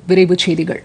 விரைவுச் செய்திகள்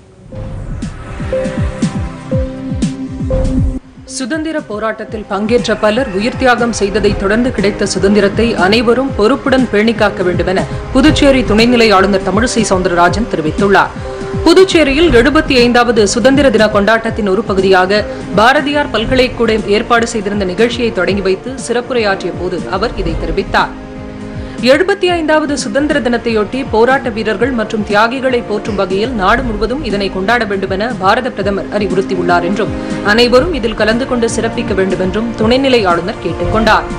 சுதந்திர போராட்டத்தில் பங்கேற்ற பலர் உயிர் தியாகம் செய்ததை தொடர்ந்து கிடைத்த சுதந்திரத்தை அனைவரும் பொறுப்புடன் பேணிக் காக்க வேண்டும் என புதுச்சேரி துணைநிலை ஆளுநர் தமிழிசை சவுந்தரராஜன் தெரிவித்துள்ளார் புதுச்சேரியில் எழுபத்தி ஐந்தாவது சுதந்திர தின கொண்டாட்டத்தின் ஒரு பகுதியாக பாரதியார் பல்கலைக்கூடம் ஏற்பாடு செய்திருந்த நிகழ்ச்சியை தொடங்கி வைத்து சிறப்புரையாற்றிய போது அவர் இதை தெரிவித்தார் எழுபத்தி ஐந்தாவது சுதந்திர தினத்தையொட்டி போராட்ட வீரர்கள் மற்றும் தியாகிகளை போற்றும் வகையில் நாடு முழுவதும் இதனை கொண்டாட வேண்டும் என பாரத பிரதமர் அறிவுறுத்தியுள்ளார் என்றும் அனைவரும் இதில் கலந்து கொண்டு சிறப்பிக்க வேண்டும் என்றும் துணைநிலை ஆளுநர் கேட்டுக் கொண்டார்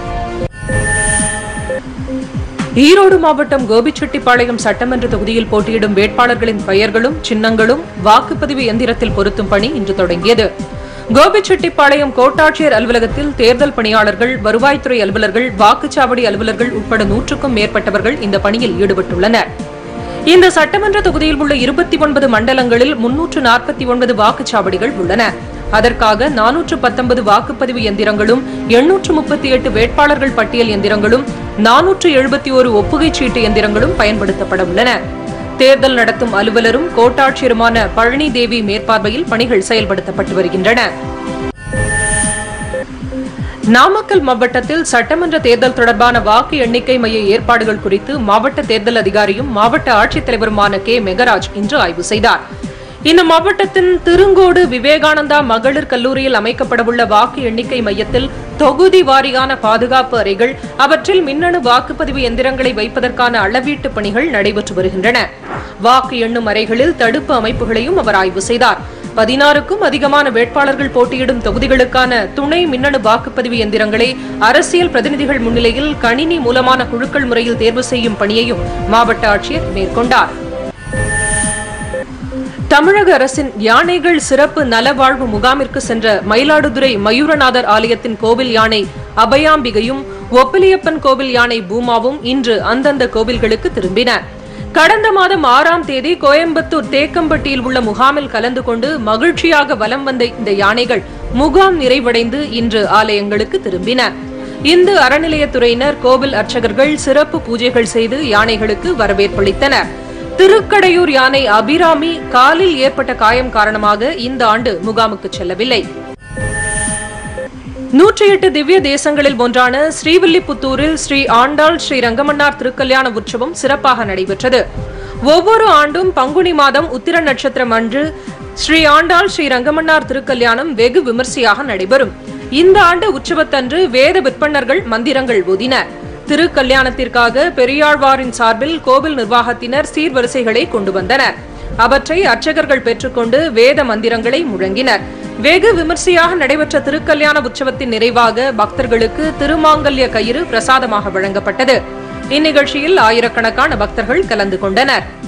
ஈரோடு மாவட்டம் கோபிச்செட்டிப்பாளையம் சட்டமன்ற தொகுதியில் போட்டியிடும் வேட்பாளர்களின் பெயர்களும் சின்னங்களும் வாக்குப்பதிவு எந்திரத்தில் பொருத்தும் பணி இன்று தொடங்கியது கோபிச்செட்டிப்பாளையம் கோட்டாட்சியர் அலுவலகத்தில் தேர்தல் பணியாளர்கள் வருவாய்த்துறை அலுவலர்கள் வாக்குச்சாவடி அலுவலர்கள் உட்பட நூற்றுக்கும் மேற்பட்டவர்கள் இந்த பணியில் ஈடுபட்டுள்ளனர் இந்த சட்டமன்ற தொகுதியில் உள்ள இருபத்தி ஒன்பது மண்டலங்களில் முன்னூற்று நாற்பத்தி ஒன்பது வாக்குச்சாவடிகள் உள்ளன அதற்காக நானூற்று பத்தொன்பது வாக்குப்பதிவு எந்திரங்களும் எண்ணூற்று முப்பத்தி எட்டு வேட்பாளர்கள் பட்டியல் எந்திரங்களும் நானூற்று எழுபத்தி ஒரு ஒப்புகைச் சீட்டு எந்திரங்களும் பயன்படுத்தப்பட உள்ளன தேர்தல் நடத்தும் அலுவலரும் கோட்டாட்சியருமான பழனி தேவி மேற்பார்வையில் பணிகள் செயல்படுத்தப்பட்டு வருகின்றன நாமக்கல் மாவட்டத்தில் சட்டமன்ற தேர்தல் தொடர்பான வாக்கு எண்ணிக்கை மைய ஏற்பாடுகள் குறித்து மாவட்ட தேர்தல் அதிகாரியும் மாவட்ட ஆட்சித்தலைவருமான கே மெகராஜ் இன்று ஆய்வு செய்தார் இந்த மாவட்டத்தின் திருங்கோடு விவேகானந்தா மகளிர் கல்லூரியில் அமைக்கப்படவுள்ள வாக்கு எண்ணிக்கை மையத்தில் தொகுதி வாரியான பாதுகாப்பு அறைகள் அவற்றில் மின்னணு வாக்குப்பதிவு எந்திரங்களை வைப்பதற்கான அளவீட்டு பணிகள் நடைபெற்று வருகின்றன வாக்கு எண்ணும் அறைகளில் தடுப்பு அமைப்புகளையும் அவர் ஆய்வு செய்தார் பதினாறுக்கும் அதிகமான வேட்பாளர்கள் போட்டியிடும் தொகுதிகளுக்கான துணை மின்னணு வாக்குப்பதிவு எந்திரங்களை அரசியல் பிரதிநிதிகள் முன்னிலையில் கணினி மூலமான குழுக்கள் முறையில் தேர்வு செய்யும் பணியையும் மாவட்ட ஆட்சியர் மேற்கொண்டார் தமிழக அரசின் யானைகள் சிறப்பு நலவாழ்வு முகாமிற்கு சென்ற மயிலாடுதுறை மயூரநாதர் ஆலயத்தின் கோவில் யானை அபயாம்பிகையும் ஒப்பிலியப்பன் கோவில் யானை பூமாவும் இன்று அந்தந்த கோவில்களுக்கு திரும்பின கடந்த மாதம் ஆறாம் தேதி கோயம்புத்தூர் தேக்கம்பட்டியில் உள்ள முகாமில் கலந்து கொண்டு மகிழ்ச்சியாக வலம் வந்த இந்த யானைகள் முகாம் நிறைவடைந்து இன்று ஆலயங்களுக்கு திரும்பின இந்து அறநிலையத்துறையினர் கோவில் அர்ச்சகர்கள் சிறப்பு பூஜைகள் செய்து யானைகளுக்கு வரவேற்பளித்தனர் திருக்கடையூர் யானை அபிராமி காலில் ஏற்பட்ட காயம் காரணமாக இந்த ஆண்டு முகாமுக்கு செல்லவில்லை நூற்றி எட்டு திவ்ய தேசங்களில் ஒன்றான ஸ்ரீவில்லிபுத்தூரில் ஸ்ரீ ஆண்டாள் ஸ்ரீ ரங்கமன்னார் திருக்கல்யாண உற்சவம் சிறப்பாக நடைபெற்றது ஒவ்வொரு ஆண்டும் பங்குனி மாதம் உத்திர நட்சத்திரம் அன்று ஸ்ரீ ஆண்டாள் ஸ்ரீ ரங்கமன்னார் திருக்கல்யாணம் வெகு விமர்சையாக நடைபெறும் இந்த ஆண்டு உற்சவத்தன்று வேத விற்பன்னர்கள் மந்திரங்கள் ஓதினர் திருக்கல்யாணத்திற்காக பெரியாழ்வாரின் சார்பில் கோவில் நிர்வாகத்தினர் சீர்வரிசைகளை கொண்டு வந்தனர் அவற்றை அர்ச்சகர்கள் பெற்றுக்கொண்டு வேத மந்திரங்களை முழங்கினர் வெகு விமர்சையாக நடைபெற்ற திருக்கல்யாண உற்சவத்தின் நிறைவாக பக்தர்களுக்கு திருமாங்கல்ய கயிறு பிரசாதமாக வழங்கப்பட்டது இந்நிகழ்ச்சியில் ஆயிரக்கணக்கான பக்தர்கள் கலந்து கொண்டனர்